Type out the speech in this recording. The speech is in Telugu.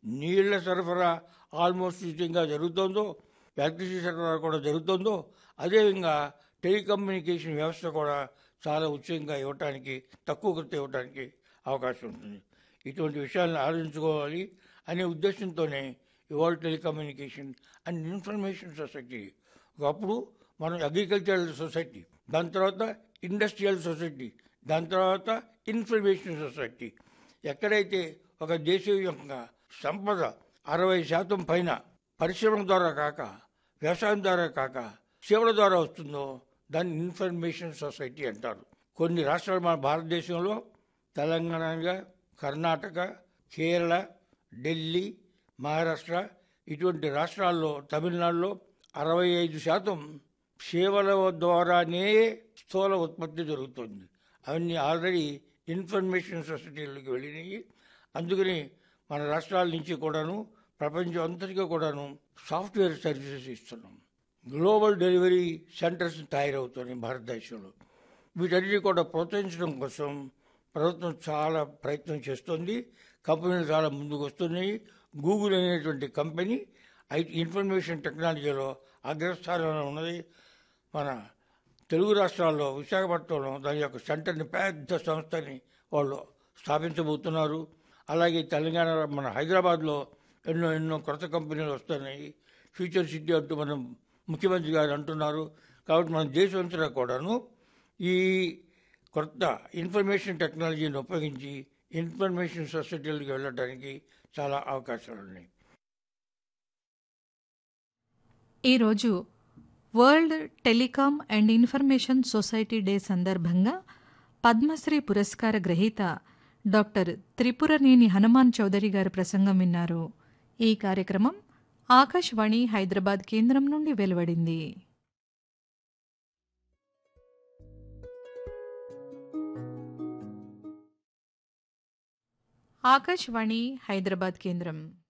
నీళ్ల సరఫరా ఆల్మోస్ట్ ఉచితంగా జరుగుతుందో ఎలక్ట్రిసిటీ సరఫరా కూడా జరుగుతుందో అదేవిధంగా టెలికమ్యూనికేషన్ వ్యవస్థ కూడా చాలా ఉచితంగా ఇవ్వటానికి తక్కువ ఖర్చు ఇవ్వటానికి అవకాశం ఉంటుంది ఇటువంటి విషయాలను ఆలోచించుకోవాలి అనే ఉద్దేశంతోనే ఇవాళ టెలికమ్యూనికేషన్ అండ్ ఇన్ఫర్మేషన్ సొసైటీ ఒకప్పుడు మనం అగ్రికల్చరల్ సొసైటీ దాని తర్వాత ఇండస్ట్రియల్ సొసైటీ దాని తర్వాత ఇన్ఫర్మేషన్ సొసైటీ ఎక్కడైతే ఒక దేశం యొక్క సంపద అరవై శాతం పైన పరిశ్రమల ద్వారా కాక వ్యవసాయం ద్వారా కాక సేవల ద్వారా వస్తుందో దాన్ని ఇన్ఫర్మేషన్ సొసైటీ అంటారు కొన్ని రాష్ట్రాలు మన భారతదేశంలో తెలంగాణగా కర్ణాటక కేరళ ఢిల్లీ మహారాష్ట్ర ఇటువంటి రాష్ట్రాల్లో తమిళనాడులో అరవై ఐదు శాతం సేవల ద్వారానే స్థూల ఉత్పత్తి జరుగుతుంది అవన్నీ ఆల్రెడీ ఇన్ఫర్మేషన్ సొసైటీలకు వెళ్ళినాయి అందుకని మన రాష్ట్రాల నుంచి కూడాను ప్రపంచం అంతటిగా కూడాను సాఫ్ట్వేర్ సర్వీసెస్ ఇస్తున్నాం గ్లోబల్ డెలివరీ సెంటర్స్ తయారవుతున్నాయి భారతదేశంలో వీటన్నిటి కూడా ప్రోత్సహించడం కోసం ప్రభుత్వం చాలా ప్రయత్నం చేస్తుంది కంపెనీలు చాలా ముందుకు వస్తున్నాయి గూగుల్ అనేటువంటి కంపెనీ ఐటీ ఇన్ఫర్మేషన్ టెక్నాలజీలో అగ్రస్థానంలో ఉన్నది మన తెలుగు రాష్ట్రాల్లో విశాఖపట్నంలో దాని యొక్క సెంటర్ని పెద్ద సంస్థని వాళ్ళు స్థాపించబోతున్నారు అలాగే తెలంగాణ మన హైదరాబాద్లో ఎన్నో ఎన్నో కొత్త కంపెనీలు వస్తున్నాయి ఫ్యూచర్ సిటీ అంటూ మనం ముఖ్యమంత్రి గారు అంటున్నారు కాబట్టి మన దేశమంతటా కూడాను ఈ కొత్త ఇన్ఫర్మేషన్ టెక్నాలజీని ఉపయోగించి ఇన్ఫర్మేషన్ సొసైటీలకు వెళ్ళడానికి చాలా అవకాశాలు ఉన్నాయి ఈరోజు world telecom and information society day సందర్భంగా పద్మశ్రీ పురస్కార గ్రహీత డాక్టర్ త్రిపురనేని హనుమాన్ చౌదరి గారి ప్రసంగం విన్నారు ఈ కార్యక్రమం ఆకాశవాణి హైదరాబాద్ కేంద్రం నుండి వెలువడింది ఆకాశవాణి హైదరాబాద్ కేంద్రం